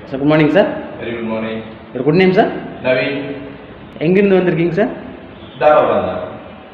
Sir good morning sir very good morning ஒரு good name sir Naveen எங்கேருந்து வந்திருக்கீங்க sir Dharapuram தான்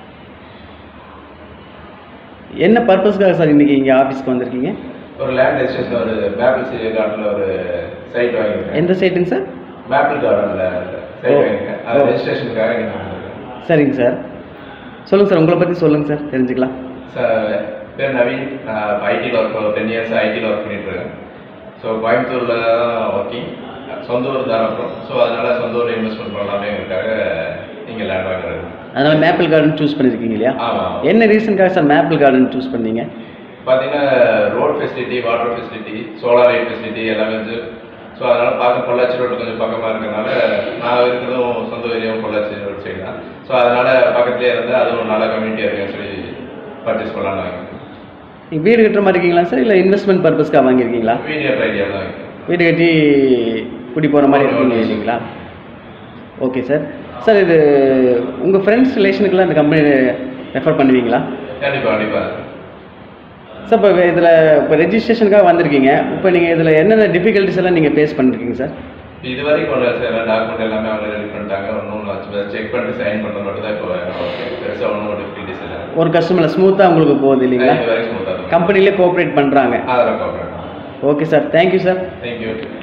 என்ன பர்பஸ்க்காக சார் இன்றைக்கி இங்கே ஆஃபீஸ்க்கு வந்திருக்கீங்க ஒரு லேண்ட் ரெஜிஸ்ட்ரேஷன் ஒரு மேப்பிள் சி கார்டில் ஒரு சைட் வாங்கியிருக்கேன் எந்த சைட்டுங்க சார் மேப்பிள் கார்டனில் சைட் ஓ. வாங்கியிருக்கேன் அது ஓ. ரெஜிஸ்ட்ரேஷனுக்காக இங்கே வந்திருக்கேன் சரிங்க சார் சொல்லுங்கள் சார் உங்களை பற்றி சொல்லுங்கள் சார் தெரிஞ்சுக்கலாம் சார் பேர் நவீன் நான் ஐடியில் ஒர்க் டென் இயர்ஸ் ஐடியில் ஒர்க் பண்ணிட்டு இருக்கேன் ஸோ கோயம்புத்தூரில் தான் ஒர்க்கிங் சொந்த ஊர் தாராபுரம் ஸோ அதனால் சொந்த ஊர் இன்வெஸ்ட்மெண்ட் பண்ணலாமேங்கிறதுக்காக இங்கே லேண்ட் வாங்குறது அதனால் மேப்பிள் கார்டன் சூஸ் பண்ணியிருக்கீங்க இல்லையா ஆமாம் என்ன ரீசனுக்காக சார் மேப்பிள் கார்டன் சூஸ் பண்ணீங்க பார்த்தீங்கன்னா road facility water facility solar light facility எல்லாமே வந்து ஸோ அதனால் பார்க்க பொள்ளாச்சி ரோடு கொஞ்சம் பக்கமாக இருக்கிறதுனால நான் இருக்கிறதும் சொந்த ஏரியாவும் பொள்ளாச்சி ரோடு சைடு தான் ஸோ அதனால் பக்கத்துலேயே இருந்து அதுவும் நல்ல கம்யூனிட்டியாக இருக்குன்னு சொல்லி பர்ச்சேஸ் பண்ணலாம்னு வாங்கினேன் நீங்கள் வீடு கட்டுற மாதிரி இருக்கீங்களா சார் இல்லை இன்வெஸ்ட்மெண்ட் பர்பஸ்க்காக வாங்கியிருக்கீங்களா வீடியோ ஐடியா தான் வாங்கினேன் வீடு கட்டி குடி போகிற மாதிரி இருக்கீங்க இல்லைங்களா ஓகே சார் சார் இது உங்கள் ஃப்ரெண்ட்ஸ் ரிலேஷனுக்குலாம் இந்த கம்பெனி ரெஃபர் பண்ணுவீங்களா கண்டிப்பாக கண்டிப்பாக சார் இப்போ இதில் இப்போ ரெஜிஸ்ட்ரேஷனுக்காக வந்திருக்கீங்க இப்போ நீங்கள் இதில் என்னென்ன டிஃபிகல்ட்டிஸ் எல்லாம் நீங்கள் ஃபேஸ் பண்ணிருக்கீங்க சார் இது வரைக்கும் ஒன்று சார் டாக்குமெண்ட் எல்லாமே அவங்க ரெடி பண்ணிட்டாங்க ஒன்றும் செக் பண்ணிட்டு சைன் பண்ணுறது மட்டும் தான் இப்போ பெருசாக ஒன்றும் டிஃபிகல்ட்டிஸ் இல்லை ஒரு கஸ்டமரில் ஸ்மூத்தாக உங்களுக்கு போகுது இல்லைங்களா இது வரைக்கும் ஸ்மூத்தாக கம்பெனிலே கோஆப்ரேட் பண்ணுறாங்க ஆதாரம் பார்க்குறேன் okay sir thank you sir thank you